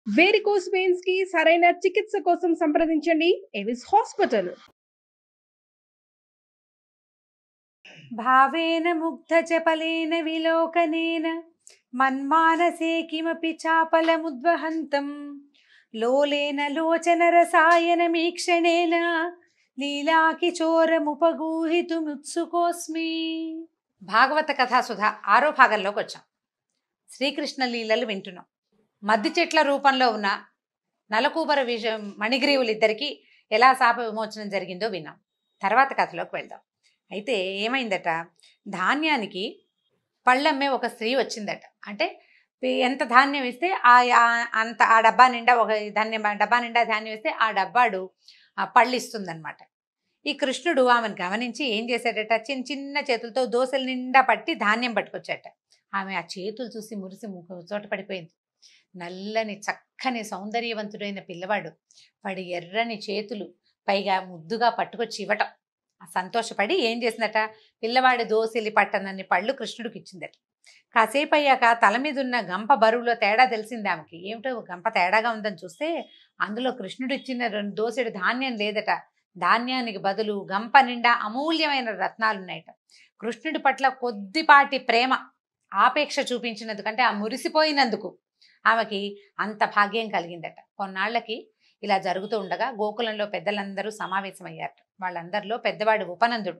varicose veins కి సరైన చికిత్స కోసం సంప్రదించండి ఎవిస్ హాస్పిటల్ భావేన ముగ్ధచపలేన విలోకనేన మన్మానసే కిమపి చాపలముద్వహంతం లోలేన లోచన రసాయనమీక్షణేన లీలాకిచోరముపగూహితుముత్సుకోస్మి భాగవత కథాసుధ ఆరో భాగంలోకి వచ్చాం శ్రీకృష్ణ లీలలు వింటున్నాం మద్ది చెట్ల రూపంలో ఉన్న నలకూబర విష మణిగ్రీవులిద్దరికీ ఎలా శాప విమోచనం జరిగిందో విన్నాం తర్వాత కథలోకి వెళ్దాం అయితే ఏమైందట ధాన్యానికి పళ్ళమ్మే ఒక స్త్రీ వచ్చిందట అంటే పి- ఎంత ధాన్యం ఇస్తే ఆ ఆ- అంత ఆ డబ్బా నిండా ఒక ధాన్యం డబ్బా నిండా ధాన్యం ఇస్తే ఆ డబ్బాడు ఆ పళ్ళు ఇస్తుందన్నమాట ఈ కృష్ణుడు ఆమెను గమనించి ఏం చేశాడట చిన్న చిన్న చేతులతో దోశల నిండా పట్టి ధాన్యం పట్టుకొచ్చాట ఆమె ఆ చేతులు చూసి మురిసి ముఖ చోట పడిపోయింది నల్లని చక్కని సౌందర్యవంతుడైన పిల్లవాడు వాడి ఎర్రని చేతులు పైగా ముద్దుగా పట్టుకొచ్చి ఇవ్వటం ఆ సంతోషపడి ఏం చేసిందట పిల్లవాడి దోసిలి పట్టనన్ని పళ్ళు కృష్ణుడికి ఇచ్చిందట కాసేపు అయ్యాక తల మీద ఉన్న గంప బరువులో తేడా తెలిసింది ఆమెకి ఏమిటో గంప తేడాగా ఉందని చూస్తే అందులో కృష్ణుడు ఇచ్చిన రెండు దోసెడు ధాన్యం లేదట ధాన్యానికి బదులు గంప నిండా అమూల్యమైన రత్నాలున్నాయట కృష్ణుడి పట్ల కొద్దిపాటి ప్రేమ ఆపేక్ష చూపించినందుకంటే ఆ మురిసిపోయినందుకు ఆమెకి అంత భాగ్యం కలిగిందట కొన్నాళ్లకి ఇలా జరుగుతూ ఉండగా గోకులంలో పెద్దలందరూ సమావేశమయ్యారట వాళ్ళందరిలో పెద్దవాడు ఉపనందుడు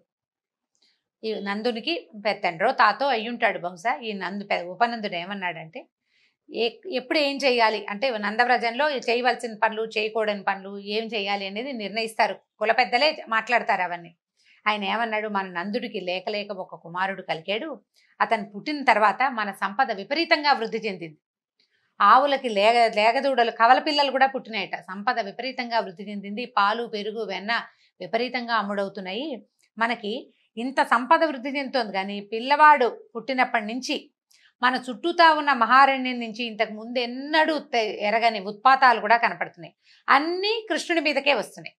ఈ నందునికి పెత్తండ్రో తాతో అయ్యుంటాడు బహుశా ఈ నందు పె- ఉపనందుడు ఏమన్నాడంటే ఏ ఎప్పుడు ఏం చేయాలి అంటే నందవ్రజంలో చేయవలసిన పనులు చేయకూడని పనులు ఏం చేయాలి అనేది నిర్ణయిస్తారు కుల పెద్దలే మాట్లాడతారు అవన్నీ ఆయన ఏమన్నాడు మన నందుడికి లేక లేక ఒక కుమారుడు కలిగాడు అతను పుట్టిన తర్వాత మన సంపద విపరీతంగా వృద్ధి చెందింది ఆవులకి లేగ లేగదూడలు కవల పిల్లలు కూడా పుట్టినాయట సంపద విపరీతంగా వృద్ధి చెందింది పాలు పెరుగు వెన్న విపరీతంగా అమ్ముడవుతున్నాయి మనకి ఇంత సంపద వృద్ధి చెందుతోంది కానీ పిల్లవాడు పుట్టినప్పటి నుంచి మన చుట్టూతా ఉన్న మహారణ్యం నుంచి ఇంతకు ముందు ఎన్నడూ తె- ఎరగని ఉత్పాతాలు కూడా కనపడుతున్నాయి అన్నీ కృష్ణుడి మీదకే వస్తున్నాయి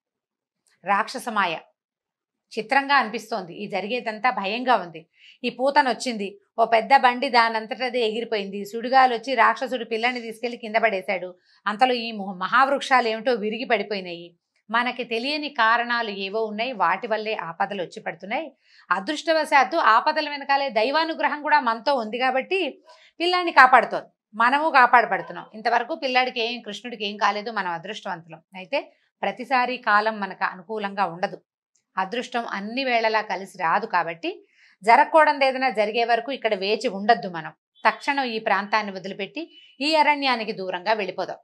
రాక్షసమాయ చిత్రంగా అనిపిస్తోంది ఈ జరిగేదంతా భయంగా ఉంది ఈ పూతన వచ్చింది ఓ పెద్ద బండి దానంతటదే ఎగిరిపోయింది సుడిగాలు వచ్చి రాక్షసుడు పిల్లని తీసుకెళ్లి కింద పడేశాడు అంతలో ఈ మొహ- మహావృక్షాలు ఏమిటో విరిగి పడిపోయినాయి మనకి తెలియని కారణాలు ఏవో ఉన్నాయి వాటి వల్లే ఆపదలు వచ్చి పడుతున్నాయి అదృష్టవశాత్తు ఆపదల వెనకాలే దైవానుగ్రహం కూడా మనతో ఉంది కాబట్టి పిల్లాన్ని కాపాడుతోంది మనము కాపాడబడుతున్నాం ఇంతవరకు పిల్లాడికి ఏం కృష్ణుడికి ఏం కాలేదు మనం అదృష్టవంతులం అయితే ప్రతిసారి కాలం మనకు అనుకూలంగా ఉండదు అదృష్టం అన్ని వేళలా కలిసి రాదు కాబట్టి జరగకూడదు ఏదైనా జరిగే వరకు ఇక్కడ వేచి ఉండొద్దు మనం తక్షణం ఈ ప్రాంతాన్ని వదిలిపెట్టి ఈ అరణ్యానికి దూరంగా వెళ్ళిపోదాం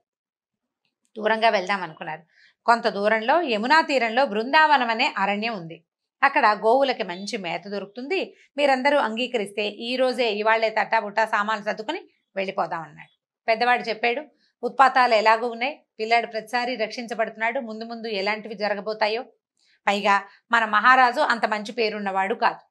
దూరంగా వెళ్దాం అనుకున్నారు కొంత దూరంలో యమునా తీరంలో బృందావనం అనే అరణ్యం ఉంది అక్కడ గోవులకి మంచి మేత దొరుకుతుంది మీరందరూ అంగీకరిస్తే ఈ రోజే ఇవాళ్లే తట్టా బుట్టా సామాన్లు సర్దుకుని వెళ్ళిపోదాం అన్నాడు పెద్దవాడు చెప్పాడు ఉత్పాతాలు ఎలాగూ ఉన్నాయి పిల్లాడు ప్రతిసారి రక్షించబడుతున్నాడు ముందు ముందు ఎలాంటివి జరగబోతాయో పైగా మన మహారాజు అంత మంచి పేరున్నవాడు కాదు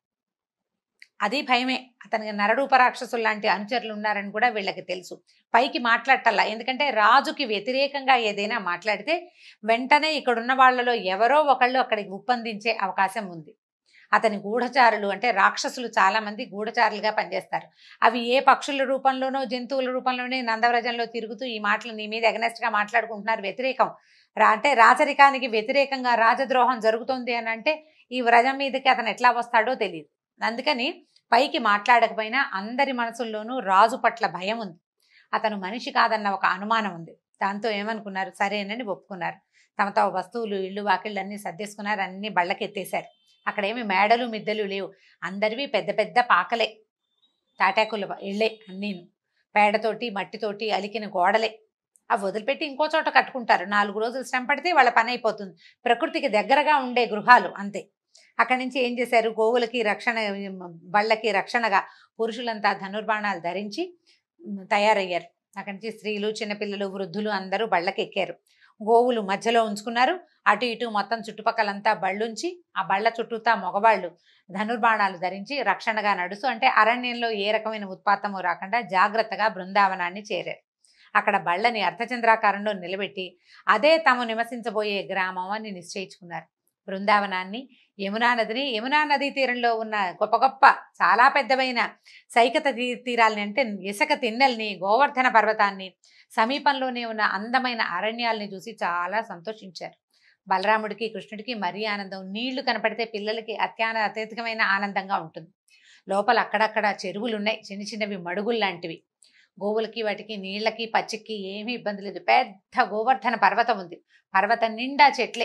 అది భయమే అతనికి నరరూప రాక్షసులు లాంటి అనుచరులు ఉన్నారని కూడా వీళ్ళకి తెలుసు పైకి మాట్లాడటల్లా ఎందుకంటే రాజుకి వ్యతిరేకంగా ఏదైనా మాట్లాడితే వెంటనే ఇక్కడున్న వాళ్ళలో ఎవరో ఒకళ్ళు అక్కడికి ఉప్పందించే అవకాశం ఉంది అతని గూఢచారులు అంటే రాక్షసులు చాలా మంది గూఢచారులుగా పనిచేస్తారు అవి ఏ పక్షుల రూపంలోనో జంతువుల రూపంలోనే నందవ్రజంలో తిరుగుతూ ఈ మాటలు నీ మీద ఎగనెస్ట్గా మాట్లాడుకుంటున్నారు వ్యతిరేకం రా అంటే రాచరికానికి వ్యతిరేకంగా రాజద్రోహం జరుగుతుంది అని అంటే ఈ వ్రజం మీదకి అతను ఎట్లా వస్తాడో తెలియదు అందుకని పైకి మాట్లాడకపోయినా అందరి మనసుల్లోనూ రాజు పట్ల భయం ఉంది అతను మనిషి కాదన్న ఒక అనుమానం ఉంది దాంతో ఏమనుకున్నారు సరేనని ఒప్పుకున్నారు తమ తమ వస్తువులు ఇళ్ళు వాకిళ్ళు అన్నీ సర్దేసుకున్నారు అన్ని బళ్ళకి ఎత్తేశారు అక్కడేమి మేడలు మిద్దెలు లేవు అందరివి పెద్ద పెద్ద పాకలే తాటాకుల ఇళ్ళే అన్నీను పేడతోటి మట్టితోటి అలికిన గోడలే అవి వదిలిపెట్టి ఇంకో చోట కట్టుకుంటారు నాలుగు రోజులు శ్రమ పడితే వాళ్ళ పని అయిపోతుంది ప్రకృతికి దగ్గరగా ఉండే గృహాలు అంతే అక్కడి నుంచి ఏం చేశారు గోవులకి రక్షణ బళ్ళకి రక్షణగా పురుషులంతా ధనుర్బాణాలు ధరించి ఉమ్, తయారయ్యారు అక్కడి నుంచి స్త్రీలు చిన్నపిల్లలు వృద్ధులు అందరూ బళ్ళకి ఎక్కారు గోవులు మధ్యలో ఉంచుకున్నారు అటు ఇటు మొత్తం చుట్టుపక్కలంతా బళ్ళుంచి ఆ బళ్ళ చుట్టూతా మగవాళ్ళు ధనుర్బాణాలు ధరించి రక్షణగా నడుస్తూ అంటే అరణ్యంలో ఏ రకమైన ఉత్పాతము రాకుండా జాగ్రత్తగా బృందావనాన్ని చేరారు అక్కడ బళ్ళని అర్ధచంద్రాకారంలో నిలబెట్టి అదే తాము నివసించబోయే గ్రామం అని నిశ్చయించుకున్నారు బృందావనాన్ని యమునా నదిని యమునా నదీ తీరంలో ఉన్న గొప్ప గొప్ప చాలా పెద్దవైన సైకత తీ తీరాలని అంటే ఇసుక తిన్నెల్ని గోవర్ధన పర్వతాన్ని సమీపంలోనే ఉన్న అందమైన అరణ్యాల్ని చూసి చాలా సంతోషించారు బలరాముడికి కృష్ణుడికి మరీ ఆనందం నీళ్లు కనపడితే పిల్లలకి అత్యాన అత్యధికమైన ఆనందంగా ఉంటుంది లోపల అక్కడక్కడ చెరువులు ఉన్నాయి చిన్న చిన్నవి మడుగులు లాంటివి గోవులకి వాటికి నీళ్ళకి పచ్చికి ఏమీ ఇబ్బంది లేదు పెద్ద గోవర్ధన పర్వతం ఉంది పర్వతం నిండా చెట్లే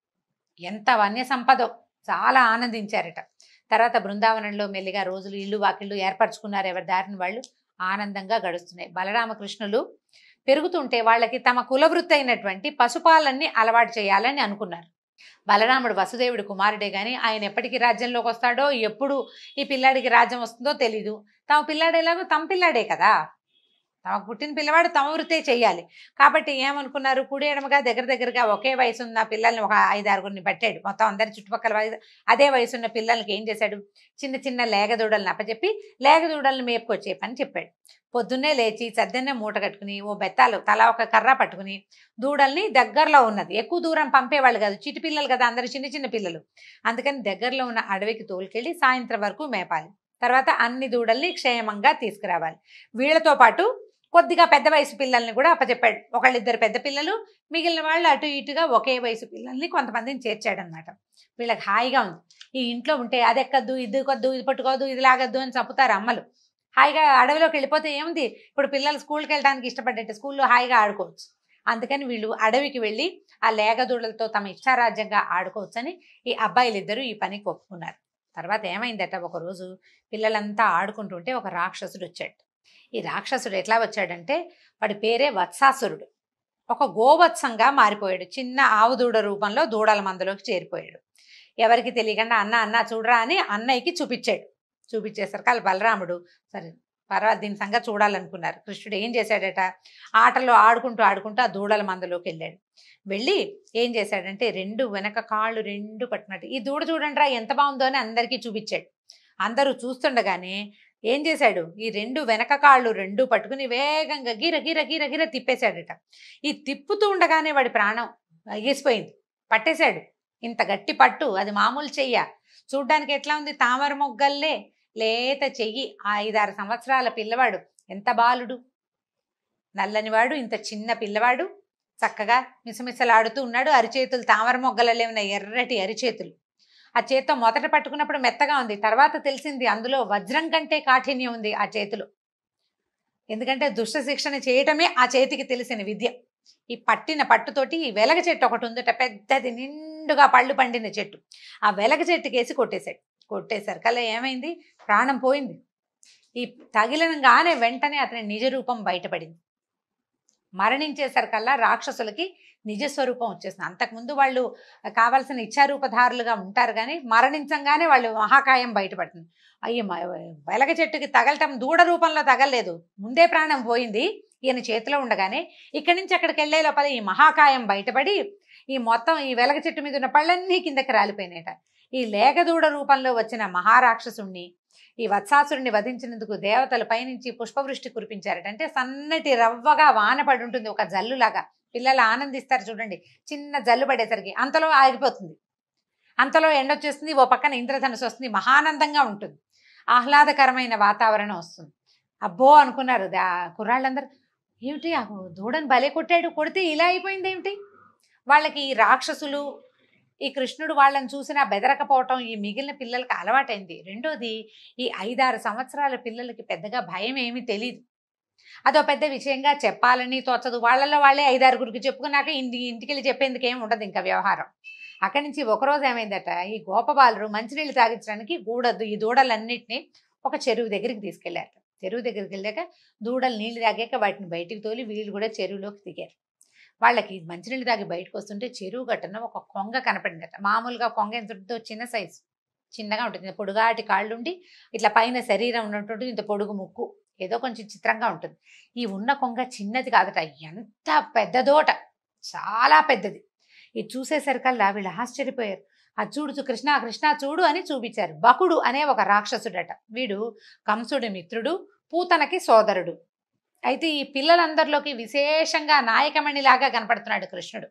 ఎంత వన్య సంపదో చాలా ఆనందించారట తర్వాత బృందావనంలో మెల్లిగా రోజులు ఇల్లు వాకిళ్ళు ఏర్పరచుకున్నారు ఎవరి దారిని వాళ్ళు ఆనందంగా గడుస్తున్నాయి బలరామకృష్ణులు పెరుగుతుంటే వాళ్ళకి తమ కులవృత్తి అయినటువంటి పశుపాలన్ని అలవాటు చేయాలని అనుకున్నారు బలరాముడు వసుదేవుడు కుమారుడే గాని ఆయన ఎప్పటికి రాజ్యంలోకి వస్తాడో ఎప్పుడు ఈ పిల్లాడికి రాజ్యం వస్తుందో తెలీదు తమ పిల్లాడు ఎలాగో తమ పిల్లాడే కదా తమకు పుట్టిన పిల్లవాడు తమ వృత్తే చెయ్యాలి కాబట్టి ఏమనుకున్నారు కుడి ఎడమగా దగ్గర దగ్గరగా ఒకే వయసు ఉన్న పిల్లల్ని ఒక ఐదారుగురిని పట్టాడు మొత్తం అందరి చుట్టుపక్కల వయసు అదే వయసు ఉన్న పిల్లలకి ఏం చేశాడు చిన్న చిన్న లేగదూడల్ని అప్పచెప్పి లేగదూడల్ని మేపుకొచ్చే పని చెప్పాడు పొద్దున్నే లేచి సద్దన్నే మూట కట్టుకుని ఓ బెత్తాలు తలా ఒక కర్ర పట్టుకుని దూడల్ని దగ్గరలో ఉన్నది ఎక్కువ దూరం పంపేవాళ్ళు కాదు చిటి పిల్లలు కదా అందరు చిన్న చిన్న పిల్లలు అందుకని దగ్గరలో ఉన్న అడవికి తోలుకెళ్ళి సాయంత్రం వరకు మేపాలి తర్వాత అన్ని దూడల్ని క్షేమంగా తీసుకురావాలి వీళ్ళతో పాటు కొద్దిగా పెద్ద వయసు పిల్లల్ని కూడా అప్పచెప్పాడు ఒకళ్ళిద్దరు పెద్ద పిల్లలు మిగిలిన వాళ్ళు అటు ఇటుగా ఒకే వయసు పిల్లల్ని కొంతమందిని చేర్చాడనమాట వీళ్ళకి హాయిగా ఉంది ఈ ఇంట్లో ఉంటే అది ఎక్కద్దు ఇది కొద్దు ఇది పట్టుకోదు ఇది లాగద్దు అని చంపుతారు అమ్మలు హాయిగా అడవిలోకి వెళ్ళిపోతే ఏముంది ఇప్పుడు పిల్లలు స్కూల్కి వెళ్ళడానికి ఇష్టపడ్డట్టు స్కూల్లో హాయిగా ఆడుకోవచ్చు అందుకని వీళ్ళు అడవికి వెళ్ళి ఆ లేగదూడలతో తమ ఇష్టారాజ్యంగా ఆడుకోవచ్చని ఈ అబ్బాయిలు ఇద్దరు ఈ పనికి ఒప్పుకున్నారు తర్వాత ఏమైందట ఒకరోజు పిల్లలంతా ఆడుకుంటుంటే ఒక రాక్షసుడు వచ్చాడు ఈ రాక్షసుడు ఎట్లా వచ్చాడంటే వాడి పేరే వత్సాసురుడు ఒక గోవత్సంగా మారిపోయాడు చిన్న ఆవు దూడ రూపంలో దూడల మందలోకి చేరిపోయాడు ఎవరికి తెలియకుండా అన్న అన్న చూడరా అని అన్నయ్యకి చూపించాడు చూపించేసరికి వాళ్ళ బలరాముడు సరే పర్వాలేదు దీని సంగతి చూడాలనుకున్నారు కృష్ణుడు ఏం చేశాడట ఆటలో ఆడుకుంటూ ఆడుకుంటూ ఆ దూడల మందలోకి వెళ్ళాడు వెళ్ళి ఏం చేశాడంటే రెండు వెనక కాళ్ళు రెండు పట్టుకున్నట్టు ఈ దూడ చూడండిరా ఎంత బాగుందో అని అందరికీ చూపించాడు అందరూ చూస్తుండగానే ఏం చేశాడు ఈ రెండు వెనక కాళ్ళు రెండు పట్టుకుని వేగంగా గిర గిర గిర గిర తిప్పేశాడట ఈ తిప్పుతూ ఉండగానే వాడి ప్రాణం ఎగిసిపోయింది పట్టేశాడు ఇంత గట్టి పట్టు అది మామూలు చెయ్య చూడ్డానికి ఎట్లా ఉంది తామర మొగ్గల్లే లేత చెయ్యి ఆ ఐదారు సంవత్సరాల పిల్లవాడు ఎంత బాలుడు నల్లనివాడు ఇంత చిన్న పిల్లవాడు చక్కగా మిసమిసలాడుతూ ఉన్నాడు అరిచేతులు తామర మొగ్గలలో ఉన్న ఎర్రటి అరిచేతులు ఆ చేత్తో మొదట పట్టుకున్నప్పుడు మెత్తగా ఉంది తర్వాత తెలిసింది అందులో వజ్రం కంటే కాఠిన్యం ఉంది ఆ చేతిలో ఎందుకంటే దుష్ట శిక్షణ చేయటమే ఆ చేతికి తెలిసిన విద్య ఈ పట్టిన పట్టుతోటి ఈ వెలగ చెట్టు ఒకటి ఉందట పెద్దది నిండుగా పళ్ళు పండిన చెట్టు ఆ వెలగ చెట్టుకేసి కొట్టేశాడు కొట్టేసరికల్లా ఏమైంది ప్రాణం పోయింది ఈ తగిలినగానే వెంటనే అతని నిజ రూపం బయటపడింది మరణించేసరికల్లా రాక్షసులకి నిజ స్వరూపం వచ్చేసింది అంతకుముందు వాళ్ళు కావాల్సిన ఇచ్చారూపధారులుగా ఉంటారు కానీ మరణించంగానే వాళ్ళు మహాకాయం బయటపడుతుంది అయ్యి వెలగ చెట్టుకి తగలటం దూడ రూపంలో తగలలేదు ముందే ప్రాణం పోయింది ఈయన చేతిలో ఉండగానే ఇక్కడి నుంచి అక్కడికి వెళ్ళే లోపల ఈ మహాకాయం బయటపడి ఈ మొత్తం ఈ వెలగ చెట్టు మీద ఉన్న పళ్ళన్నీ కిందకి రాలిపోయినాయట ఈ లేగదూడ రూపంలో వచ్చిన మహారాక్షసుణ్ణి ఈ వత్సాసురుణ్ణి వధించినందుకు దేవతలు పైనుంచి పుష్పవృష్టి కురిపించారట అంటే సన్నటి రవ్వగా వాన పడి ఉంటుంది ఒక జల్లులాగా పిల్లలు ఆనందిస్తారు చూడండి చిన్న జల్లు పడేసరికి అంతలో ఆగిపోతుంది అంతలో ఎండొచ్చేస్తుంది ఓ పక్కన ఇంద్రధనుసు వస్తుంది మహానందంగా ఉంటుంది ఆహ్లాదకరమైన వాతావరణం వస్తుంది అబ్బో అనుకున్నారు దా కుర్రాళ్ళందరూ ఏమిటి ఆ దూడని బలే కొట్టాడు కొడితే ఇలా అయిపోయింది ఏమిటి వాళ్ళకి ఈ రాక్షసులు ఈ కృష్ణుడు వాళ్ళని చూసినా బెదరకపోవటం ఈ మిగిలిన పిల్లలకి అలవాటైంది రెండోది ఈ ఐదారు సంవత్సరాల పిల్లలకి పెద్దగా భయం ఏమీ తెలియదు అదో పెద్ద విషయంగా చెప్పాలని తోచదు వాళ్ళలో వాళ్ళే ఐదారుగురికి చెప్పుకున్నాక ఇంటి ఇంటికి వెళ్ళి చెప్పేందుకు ఏమి ఉండదు ఇంకా వ్యవహారం అక్కడి నుంచి ఒకరోజు ఏమైందట ఈ గోపబాలురు మంచినీళ్ళు తాగించడానికి గూడదు ఈ దూడలన్నిటినీ ఒక చెరువు దగ్గరికి తీసుకెళ్లారు చెరువు దగ్గరికి వెళ్ళాక దూడలు నీళ్లు తాగాక వాటిని బయటికి తోలి వీళ్ళు కూడా చెరువులోకి దిగారు వాళ్ళకి మంచినీళ్ళు తాగి బయటకు వస్తుంటే చెరువు గట్టున ఒక కొంగ కనపడిందట మామూలుగా కొంగ ఎంత ఉంటుందో చిన్న సైజు చిన్నగా ఉంటుంది పొడుగాటి కాళ్ళు ఉండి ఇట్లా పైన శరీరం ఉన్నటువంటి ఇంత పొడుగు ముక్కు ఏదో కొంచెం చిత్రంగా ఉంటుంది ఈ ఉన్న కొంగ చిన్నది కాదట ఎంత పెద్దదోట చాలా పెద్దది ఇది చూసేసరికల్లా వీళ్ళు ఆశ్చర్యపోయారు అది చూడు చూ- కృష్ణ కృష్ణ చూడు అని చూపించారు బకుడు అనే ఒక రాక్షసుడట వీడు కంసుడి మిత్రుడు పూతనకి సోదరుడు అయితే ఈ పిల్లలందరిలోకి విశేషంగా నాయకమణిలాగా కనపడుతున్నాడు కృష్ణుడు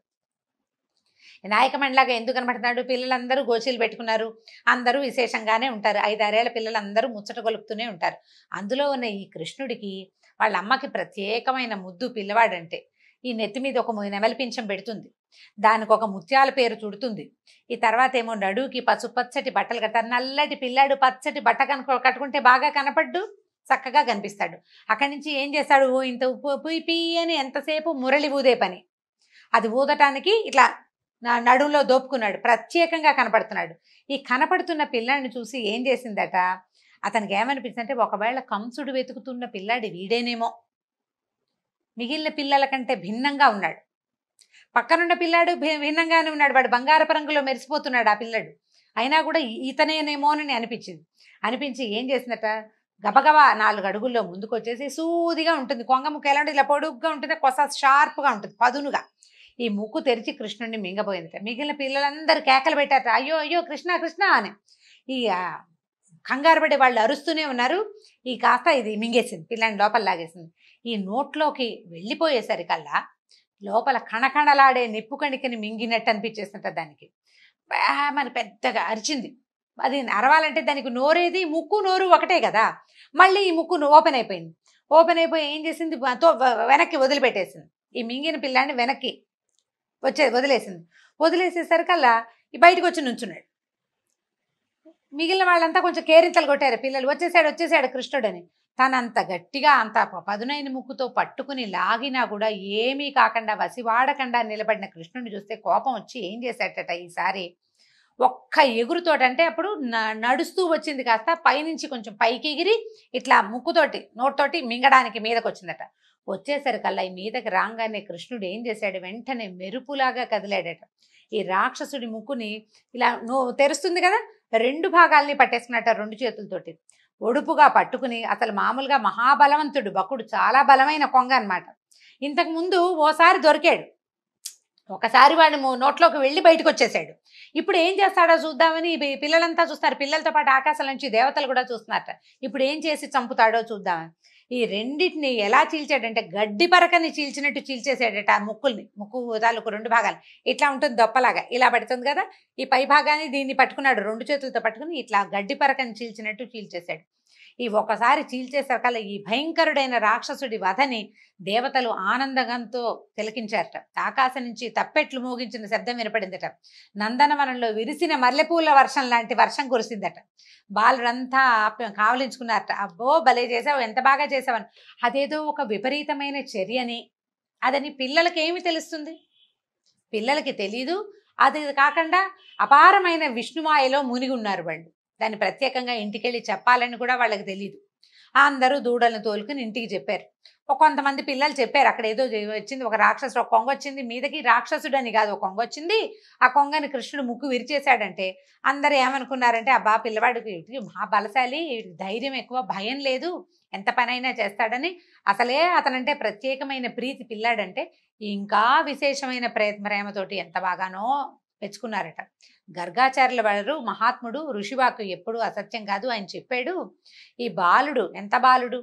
ఈ నాయకమణిలాగా ఎందుకు కనపడుతున్నాడు పిల్లలందరూ గోచీలు పెట్టుకున్నారు అందరూ విశేషంగానే ఉంటారు ఐదారేళ్ల పిల్లలందరూ ముచ్చట గొలుపుతూనే ఉంటారు అందులో ఉన్న ఈ కృష్ణుడికి వాళ్ళ అమ్మకి ప్రత్యేకమైన ముద్దు పిల్లవాడంటే ఈ నెత్తి మీద ఒక నెమలి పింఛం పెడుతుంది దానికి ఒక ముత్యాల పేరు చుడుతుంది ఈ తర్వాత ఏమో నడువుకి పసుపచ్చటి బట్టలు కట్టారు నల్లటి పిల్లాడు పచ్చటి బట్ట కనుక కట్టుకుంటే బాగా కనపడ్డు చక్కగా కనిపిస్తాడు అక్కడి నుంచి ఏం చేస్తాడు ఓ ఇంత ఉప్పు ఉప్పు పీ అని ఎంతసేపు మురళి ఊదే పని అది ఊదటానికి ఇట్లా నా నడువులో దోపుకున్నాడు ప్రత్యేకంగా కనపడుతున్నాడు ఈ కనపడుతున్న పిల్లాడిని చూసి ఏం చేసిందట అతనికి ఏమనిపించిందంటే ఒకవేళ కంసుడు వెతుకుతున్న పిల్లాడి వీడేనేమో మిగిలిన పిల్లల కంటే భిన్నంగా ఉన్నాడు పక్కనున్న పిల్లాడు భి- భిన్నంగానే ఉన్నాడు వాడు బంగారపు రంగులో మెరిసిపోతున్నాడు ఆ పిల్లాడు అయినా కూడా ఈ- ఇతనేనేమోనని అనిపించింది అనిపించి ఏం చేసిందట గబగబా నాలుగు అడుగుల్లో ముందుకు వచ్చేసి సూదిగా ఉంటుంది కొంగ ముక్కు ఎలా ఉంటుంది ఇలా పొడుగ్గా ఉంటుంది కొస షార్ప్గా ఉంటుంది పదునుగా ఈ ముక్కు తెరిచి కృష్ణుడిని మింగబోయిందట మిగిలిన పిల్లలందరూ కేకలు పెట్టారట అయ్యో అయ్యో కృష్ణ కృష్ణ అని ఈ ఆ, కంగారు పడి వాళ్ళు అరుస్తూనే ఉన్నారు ఈ కాస్త ఇది మింగేసింది పిల్లని లోపల లాగేసింది ఈ నోట్లోకి వెళ్ళిపోయేసరికల్లా లోపల కణకణలాడే నిప్పు కణికని మింగినట్టు అనిపించేస్తుంట దానికి మన పెద్దగా అరిచింది అది అరవాలంటే దానికి నోరేది ముక్కు నోరు ఒకటే కదా మళ్ళీ ఈ ముక్కు ఓపెన్ అయిపోయింది ఓపెన్ అయిపోయి ఏం చేసింది తో వెనక్కి వదిలిపెట్టేసింది ఈ మింగిన పిల్లాన్ని వెనక్కి వచ్చే వదిలేసింది వదిలేసేసరికల్లా ఈ బయటకు వచ్చి నుంచున్నాడు మిగిలిన వాళ్ళంతా కొంచెం కేరింతలు కొట్టారు పిల్లలు వచ్చేసాడు వచ్చేసాడు కృష్ణుడని తనంత గట్టిగా అంత ప- పదునైన ముక్కుతో పట్టుకుని లాగినా కూడా ఏమీ కాకుండా వసివాడకుండా నిలబడిన కృష్ణుడిని చూస్తే కోపం వచ్చి ఏం చేశాడట ఈసారి ఒక్క ఎగురుతోటంటే అప్పుడు న- నడుస్తూ వచ్చింది కాస్త పైనుంచి కొంచెం పైకి ఎగిరి ఇట్లా ముక్కుతోటి నోట్తోటి మింగడానికి మీదకి వచ్చిందట వచ్చేసరికల్లా ఈ మీదకి రాగానే కృష్ణుడు ఏం చేశాడు వెంటనే మెరుపులాగా కదిలాడట ఈ రాక్షసుడి ముక్కుని ఇలా నువ్వు తెరుస్తుంది కదా రెండు భాగాల్ని పట్టేసుకున్నట్ట రెండు చేతులతోటి ఒడుపుగా పట్టుకుని అసలు మామూలుగా మహాబలవంతుడు బకుడు చాలా బలమైన కొంగ అన్నమాట ఇంతకు ముందు ఓసారి దొరికాడు ఒకసారి వాడు మో- నోట్లోకి వెళ్ళి బయటకు వచ్చేసాడు ఇప్పుడు ఏం చేస్తాడో చూద్దామని ఈ పి- పిల్లలంతా చూస్తారు పిల్లలతో పాటు ఆకాశం నుంచి దేవతలు కూడా చూస్తున్నారట ఇప్పుడు ఏం చేసి చంపుతాడో చూద్దామని ఈ రెండింటిని ఎలా చీల్చాడంటే గడ్డి పరకని చీల్చినట్టు చీల్చేసాడట ఆ ముక్కుల్ని ముక్కు తాలూకు రెండు భాగాలు ఇట్లా ఉంటుంది దొప్పలాగా ఇలా పడుతుంది కదా ఈ పై భాగాన్ని దీన్ని పట్టుకున్నాడు రెండు చేతులతో పట్టుకుని ఇట్లా గడ్డి పరకని చీల్చినట్టు చీల్చేశాడు ఈ ఒకసారి చీల్చేసరికల్లా ఈ భయంకరుడైన రాక్షసుడి వధని దేవతలు ఆనందంతో తిలకించారట ఆకాశం నుంచి తప్పెట్లు మోగించిన శబ్దం వినపడిందట నందనవనంలో విరిసిన మల్లెపూల వర్షం లాంటి వర్షం కురిసిందట బాలుడంతా ఆప్య- కావలించుకున్నారట అబ్బో భలే చేసావు ఎంత బాగా చేసావని అదేదో ఒక విపరీతమైన చర్యని అదని పిల్లలకి ఏమి తెలుస్తుంది పిల్లలకి తెలీదు అది కాకుండా అపారమైన విష్ణుమాయలో మునిగి ఉన్నారు వాళ్ళు దాన్ని ప్రత్యేకంగా ఇంటికెళ్ళి చెప్పాలని కూడా వాళ్ళకి తెలియదు అందరూ దూడలను తోలుకుని ఇంటికి చెప్పారు ఒక కొంతమంది పిల్లలు చెప్పారు అక్కడ ఏదో జే- వచ్చింది ఒక రాక్షసుడు ఒక కొంగ వచ్చింది మీదకి రాక్షసుడు అని కాదు ఒక కొంగ వచ్చింది ఆ కొంగని కృష్ణుడు ముక్కు విరిచేశాడంటే అందరూ ఏమనుకున్నారంటే అబ్బా పిల్లవాడికి ఇది మహా బలశాలి వీడికి ధైర్యం ఎక్కువ భయం లేదు ఎంత పనైనా చేస్తాడని అసలే అతనంటే ప్రత్యేకమైన ప్రీతి పిల్లాడంటే ఇంకా విశేషమైన ప్రేమ ప్రేమతోటి ఎంత బాగానో మెచ్చుకున్నారట గర్గాచార్యుల వారు మహాత్ముడు ఋషివాకు ఎప్పుడు అసత్యం కాదు ఆయన చెప్పాడు ఈ బాలుడు ఎంత బాలుడు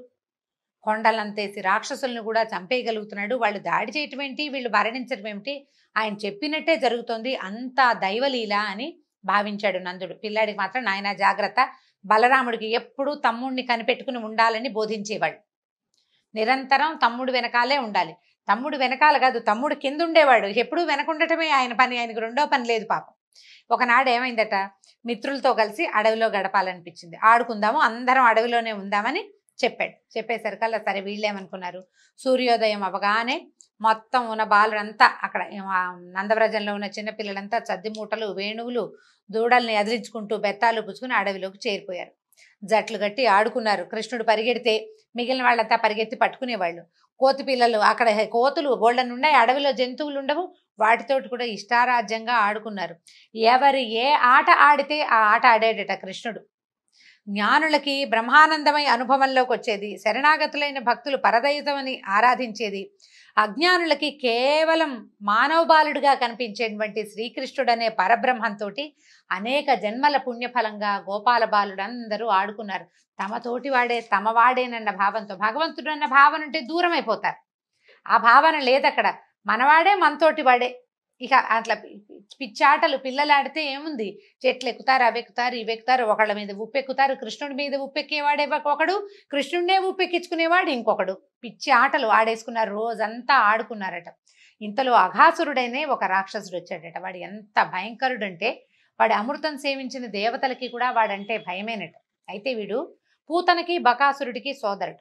కొండలంతేసి రాక్షసులను కూడా చంపేయగలుగుతున్నాడు వాళ్ళు దాడి చేయటం ఏంటి వీళ్ళు మరణించడం ఏమిటి ఆయన చెప్పినట్టే జరుగుతోంది అంత దైవలీల అని భావించాడు నందుడు పిల్లాడికి మాత్రం నాయన జాగ్రత్త బలరాముడికి ఎప్పుడూ తమ్ముడిని కనిపెట్టుకుని ఉండాలని బోధించేవాడు నిరంతరం తమ్ముడు వెనకాలే ఉండాలి తమ్ముడు వెనకాల కాదు తమ్ముడు కింద ఉండేవాడు ఎప్పుడూ వెనకుండటమే ఆయన పని ఆయనకు రెండో పని లేదు పాపం ఒకనాడు ఏమైందట మిత్రులతో కలిసి అడవిలో గడపాలనిపించింది ఆడుకుందాము అందరం అడవిలోనే ఉందామని చెప్పాడు చెప్పేసరికల్లా సరే వీళ్ళేమనుకున్నారు సూర్యోదయం అవగానే మొత్తం ఉన్న బాలుడంతా అక్కడ ఆ నందవ్రజంలో ఉన్న చిన్నపిల్లలంతా చద్ది మూటలు వేణువులు దూడల్ని ఎదిరించుకుంటూ బెత్తాలు పుచ్చుకుని అడవిలోకి చేరిపోయారు జట్లు కట్టి ఆడుకున్నారు కృష్ణుడు పరిగెడితే మిగిలిన వాళ్ళంతా పరిగెత్తి పట్టుకునేవాళ్ళు కోతి పిల్లలు అక్కడ కోతులు గోల్డెన్ ఉన్నాయి అడవిలో జంతువులు ఉండవు వాటితోటి కూడా ఇష్టారాజ్యంగా ఆడుకున్నారు ఎవరు ఏ ఆట ఆడితే ఆ ఆట ఆడాడట కృష్ణుడు జ్ఞానులకి బ్రహ్మానందమై అనుభవంలోకి వచ్చేది శరణాగతులైన భక్తులు పరదైతమని ఆరాధించేది అజ్ఞానులకి కేవలం మానవ బాలుడిగా కనిపించేటువంటి శ్రీకృష్ణుడు అనే పరబ్రహ్మంతో అనేక జన్మల పుణ్యఫలంగా గోపాల బాలుడు అందరూ ఆడుకున్నారు తమ తోటి వాడే తమ వాడేనన్న భావంతో భగవంతుడు అన్న భావన ఉంటే దూరం అయిపోతారు ఆ భావన లేదక్కడ మనవాడే మనతోటి వాడే ఇక అట్లా పి- పి- పిచ్చాటలు పిల్లలు ఆడితే ఏముంది చెట్లు ఎక్కుతారు అవి ఎక్కుతారు ఇవి ఎక్కుతారు ఒకళ్ళ మీద ఉప్పెక్కుతారు కృష్ణుడి మీద ఉప్పెక్కేవాడే ఒకడు కృష్ణుడినే ఉప్పెక్కించుకునేవాడు ఇంకొకడు పిచ్చి ఆటలు ఆడేసుకున్నారు రోజంతా ఆడుకున్నారట ఇంతలో అఘాసురుడైనే ఒక రాక్షసుడు వచ్చాడట వాడు ఎంత భయంకరుడంటే వాడి అమృతం సేవించిన దేవతలకి కూడా వాడంటే భయమేనట అయితే వీడు పూతనకి బకాసురుడికి సోదరుడు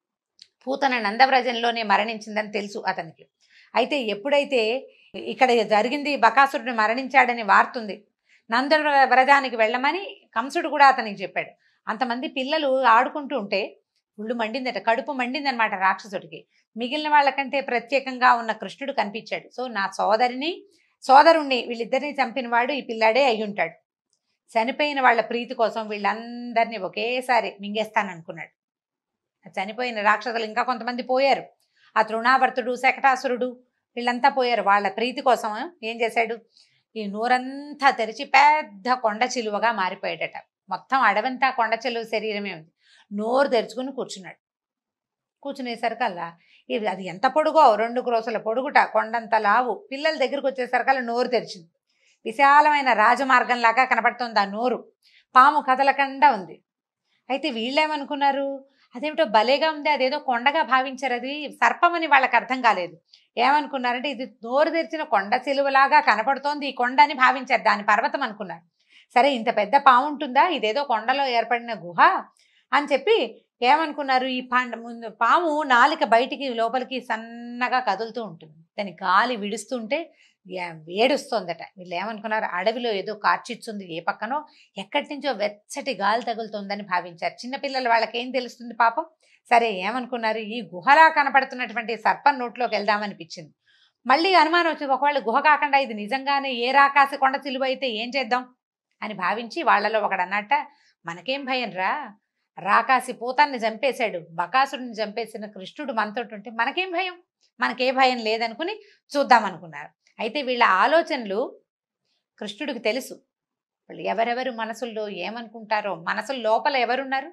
పూతన నందవ్రజంలోనే మరణించిందని తెలుసు అతనికి అయితే ఎప్పుడైతే ఇక్కడ జరిగింది బకాసురుడు మరణించాడని వార్తుంది నంద వ్రజానికి వెళ్ళమని కంసుడు కూడా అతనికి చెప్పాడు అంతమంది పిల్లలు ఆడుకుంటూ ఉంటే ఒళ్ళు మండిందట కడుపు మండిందనమాట రాక్షసుడికి మిగిలిన వాళ్ళకంటే ప్రత్యేకంగా ఉన్న కృష్ణుడు కనిపించాడు సో నా సోదరిని సోదరుణ్ణి వీళ్ళిద్దరిని చంపినవాడు ఈ పిల్లాడే అయి ఉంటాడు చనిపోయిన వాళ్ళ ప్రీతి కోసం వీళ్ళందరినీ ఒకేసారి మింగేస్తాననుకున్నాడు చనిపోయిన రాక్షసులు ఇంకా కొంతమంది పోయారు ఆ తృణావర్తుడు శకటాసురుడు వీళ్ళంతా పోయారు వాళ్ళ ప్రీతి కోసం ఏం చేశాడు ఈ నోరంతా తెరిచి పెద్ద కొండ చిలువగా మారిపోయాడట మొత్తం అడవంతా కొండ చిలువ శరీరమే ఉంది నోరు తెరుచుకుని కూర్చున్నాడు కూర్చునేసరికల్లా ఇది అది ఎంత పొడుగో రెండు క్రోసుల పొడుగుట కొండంత లావు పిల్లల దగ్గరికి వచ్చేసరికల్లా నోరు తెరిచింది విశాలమైన రాజమార్గంలాగా కనపడుతోంది ఆ నోరు పాము కదలకుండా ఉంది అయితే వీళ్ళేమనుకున్నారు అదేమిటో భలేగా ఉంది అదేదో కొండగా భావించారు అది సర్పమని వాళ్ళకి అర్థం కాలేదు ఏమనుకున్నారంటే ఇది నోరు తెరిచిన కొండ చెలువలాగా కనపడుతోంది ఈ కొండ అని భావించారు దాని పర్వతం అనుకున్నారు సరే ఇంత పెద్ద పాము ఉంటుందా ఇదేదో కొండలో ఏర్పడిన గుహ అని చెప్పి ఏమనుకున్నారు ఈ పండ ముందు పాము నాలిక బయటికి లోపలికి సన్నగా కదులుతూ ఉంటుంది దాని గాలి విడుస్తుంటే ఏ- ఏడుస్తోందట వీళ్ళు ఏమనుకున్నారు అడవిలో ఏదో కార్చిచ్చుంది ఏ పక్కనో ఎక్కడి నుంచో వెచ్చటి గాలి తగులుతోందని భావించారు చిన్నపిల్లలు వాళ్ళకి ఏం తెలుస్తుంది పాపం సరే ఏమనుకున్నారు ఈ గుహలా కనపడుతున్నటువంటి సర్పం నోట్లోకి వెళ్దామనిపించింది మళ్ళీ అనుమానం వచ్చింది ఒకవేళ గుహ కాకుండా ఇది నిజంగానే ఏ రాకాసి కొండ చిలువ అయితే ఏం చేద్దాం అని భావించి వాళ్ళలో ఒకడు అన్నట్ట మనకేం భయం రా రాకాసి పూతాన్ని చంపేశాడు బకాసుడిని చంపేసిన కృష్ణుడు మనతోటి ఉంటే మనకేం భయం మనకే భయం లేదనుకుని చూద్దాం అనుకున్నారు అయితే వీళ్ళ ఆలోచనలు కృష్ణుడికి తెలుసు వాళ్ళు ఎవరెవరు మనసుల్లో ఏమనుకుంటారో మనసుల లోపల ఎవరున్నారు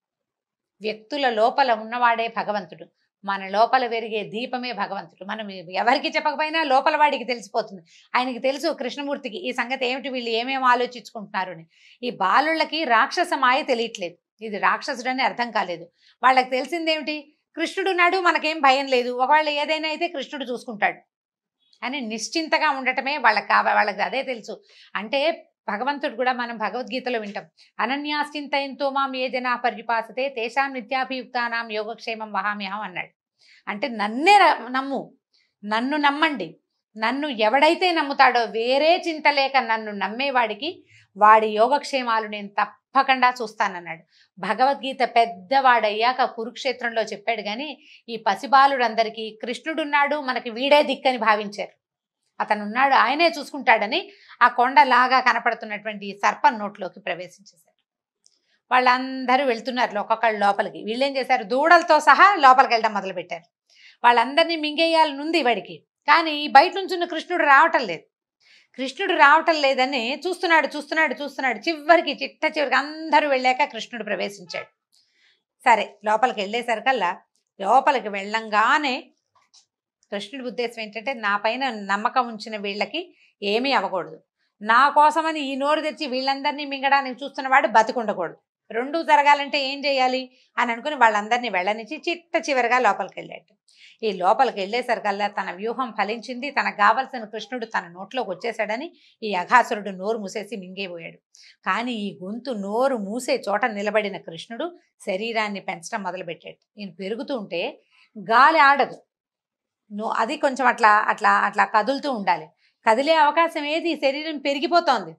వ్యక్తుల లోపల ఉన్నవాడే భగవంతుడు మన లోపల పెరిగే దీపమే భగవంతుడు మనం ఎవరికి చెప్పకపోయినా లోపల వాడికి తెలిసిపోతుంది ఆయనకి తెలుసు కృష్ణమూర్తికి ఈ సంగతి ఏమిటి వీళ్ళు ఏమేమి ఆలోచించుకుంటున్నారు అని ఈ బాలుళ్ళకి రాక్షస మాయ తెలియట్లేదు ఇది రాక్షసుడని అర్థం కాలేదు వాళ్ళకి తెలిసిందేమిటి కృష్ణుడు నాడు మనకేం భయం లేదు ఒకవేళ ఏదైనా అయితే కృష్ణుడు చూసుకుంటాడు అని నిశ్చింతగా ఉండటమే వాళ్ళకి కావాలి వాళ్ళకి అదే తెలుసు అంటే భగవంతుడు కూడా మనం భగవద్గీతలో వింటాం అనన్యాశ్చింతయంతో మాం ఏ జనా పరిపాసతే తేషాం నిత్యాభియుక్తానాం యోగక్షేమం వహామ్యహం అన్నాడు అంటే నన్నే ర- నమ్ము నన్ను నమ్మండి నన్ను ఎవడైతే నమ్ముతాడో వేరే చింత లేక నన్ను నమ్మేవాడికి వాడి యోగక్షేమాలు నేను తప్పకుండా చూస్తానన్నాడు భగవద్గీత పెద్దవాడయ్యాక కురుక్షేత్రంలో చెప్పాడు కానీ ఈ పసిబాలుడందరికీ కృష్ణుడున్నాడు మనకి వీడే దిక్కని భావించారు అతను ఉన్నాడు ఆయనే చూసుకుంటాడని ఆ కొండలాగా కనపడుతున్నటువంటి ఈ సర్పం నోట్లోకి ప్రవేశించేశారు వాళ్ళందరూ వెళ్తున్నారు ఒక్కొక్కళ్ళు లోపలికి వీళ్ళేం చేశారు దూడలతో సహా లోపలికి వెళ్ళడం మొదలుపెట్టారు వాళ్ళందరినీ మింగేయాలనుంది వాడికి కానీ బయట నుంచున్న కృష్ణుడు రావటం లేదు కృష్ణుడు రావటం లేదని చూస్తున్నాడు చూస్తున్నాడు చూస్తున్నాడు చివరికి చిట్ట చివరికి అందరూ వెళ్ళాక కృష్ణుడు ప్రవేశించాడు సరే లోపలికి వెళ్ళేసరికల్లా లోపలికి వెళ్ళంగానే కృష్ణుడి ఉద్దేశం ఏంటంటే నా పైన నమ్మకం ఉంచిన వీళ్ళకి ఏమీ అవ్వకూడదు నా కోసమని ఈ నోరు తెచ్చి వీళ్ళందరినీ మింగడానికి చూస్తున్నవాడు బతికుండకూడదు రెండు జరగాలంటే ఏం చేయాలి అని అనుకుని వాళ్ళందరినీ వెళ్ళనిచ్చి చిట్ట చివరిగా లోపలికి వెళ్ళాడు ఈ లోపలికి వెళ్ళేసరికల్లా తన వ్యూహం ఫలించింది తనకు కావలసిన కృష్ణుడు తన నోట్లోకి వచ్చేసాడని ఈ అఘాసురుడు నోరు మూసేసి మింగేపోయాడు కానీ ఈ గొంతు నోరు మూసే చోట నిలబడిన కృష్ణుడు శరీరాన్ని పెంచడం మొదలుపెట్టాడు ఈయన పెరుగుతూ ఉంటే గాలి ఆడదు నో అది కొంచెం అట్లా అట్లా అట్లా కదులుతూ ఉండాలి కదిలే అవకాశం ఏది ఈ శరీరం పెరిగిపోతోంది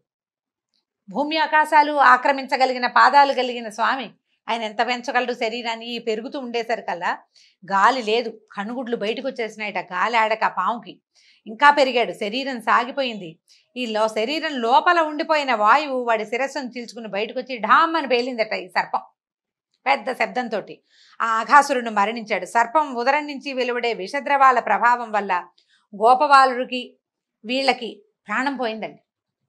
భూమి ఆకాశాలు ఆక్రమించగలిగిన పాదాలు కలిగిన స్వామి ఆయన ఎంత పెంచగలడు శరీరాన్ని ఈ పెరుగుతూ ఉండేసరికల్లా గాలి లేదు కనుగుడ్లు బయటకు వచ్చేసినాయట గాలి ఆడక ఆ పాముకి ఇంకా పెరిగాడు శరీరం సాగిపోయింది ఈ లో శరీరం లోపల ఉండిపోయిన వాయువు వాడి శిరస్సును చీల్చుకుని బయటకు వచ్చి ఢామ్ అని పేలిందట ఈ సర్పం పెద్ద శబ్దంతో ఆ అఘాసురుడు మరణించాడు సర్పం ఉదరం నుంచి వెలువడే విషద్రవాల ప్రభావం వల్ల గోపవాలుడికి వీళ్ళకి ప్రాణం పోయిందండి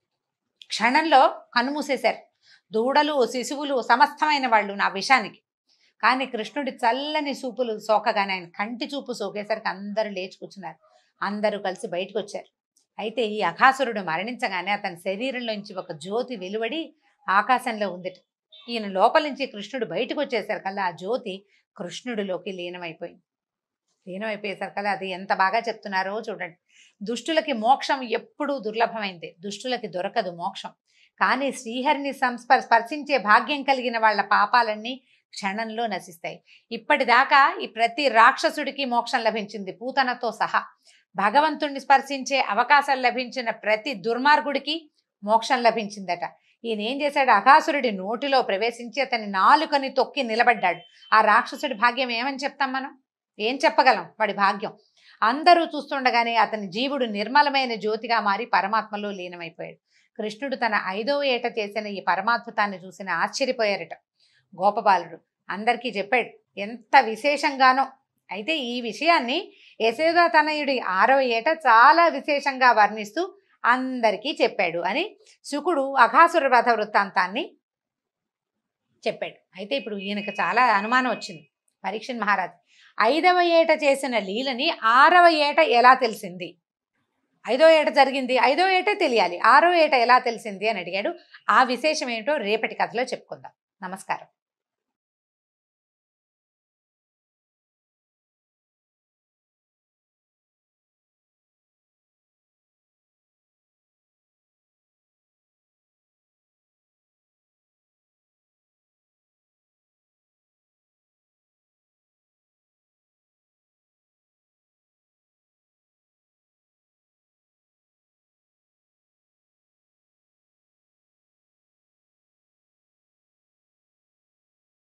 క్షణంలో కన్నుమూసేశారు దూడలు శిశువులు సమస్తమైన వాళ్ళు నా విషానికి కానీ కృష్ణుడి చల్లని చూపులు సోకగానే ఆయన కంటి చూపు సోకేసరికి అందరూ లేచి కూర్చున్నారు అందరూ కలిసి బయటకు వచ్చారు అయితే ఈ అఘాసురుడు మరణించగానే అతని శరీరంలోంచి ఒక జ్యోతి వెలువడి ఆకాశంలో ఉందిట ఈయన లోపల నుంచి కృష్ణుడు బయటకు వచ్చేసరికల్లా ఆ జ్యోతి కృష్ణుడిలోకి లీనమైపోయింది లీనమైపోయేసరికల్లా అది ఎంత బాగా చెప్తున్నారో చూడండి దుష్టులకి మోక్షం ఎప్పుడూ దుర్లభమైంది దుష్టులకి దొరకదు మోక్షం కానీ శ్రీహరిని సంస్ప స్పర్శించే భాగ్యం కలిగిన వాళ్ళ పాపాలన్నీ క్షణంలో నశిస్తాయి ఇప్పటిదాకా ఈ ప్రతి రాక్షసుడికి మోక్షం లభించింది పూతనతో సహా భగవంతుణ్ణి స్పర్శించే అవకాశం లభించిన ప్రతి దుర్మార్గుడికి మోక్షం లభించిందట ఈయన ఏం చేశాడు అఘాసురుడి నోటిలో ప్రవేశించి అతని నాలుకని తొక్కి నిలబడ్డాడు ఆ రాక్షసుడి భాగ్యం ఏమని చెప్తాం మనం ఏం చెప్పగలం వాడి భాగ్యం అందరూ చూస్తుండగానే అతని జీవుడు నిర్మలమైన జ్యోతిగా మారి పరమాత్మలో లీనమైపోయాడు కృష్ణుడు తన ఐదవ ఏట చేసిన ఈ పరమాద్భుతాన్ని చూసిన ఆశ్చర్యపోయారట గోపబాలుడు అందరికీ చెప్పాడు ఎంత విశేషంగానో అయితే ఈ విషయాన్ని యశోదా తనయుడి ఆరవ ఏట చాలా విశేషంగా వర్ణిస్తూ అందరికీ చెప్పాడు అని శుకుడు అఘాసుర రథ వృత్తాంతాన్ని చెప్పాడు అయితే ఇప్పుడు ఈయనకు చాలా అనుమానం వచ్చింది పరీక్షణ్ మహారాజ్ ఐదవ ఏట చేసిన లీలని ఆరవ ఏట ఎలా తెలిసింది ఐదో ఏట జరిగింది ఐదో ఏటే తెలియాలి ఆరో ఏట ఎలా తెలిసింది అని అడిగాడు ఆ విశేషం ఏంటో రేపటి కథలో చెప్పుకుందాం నమస్కారం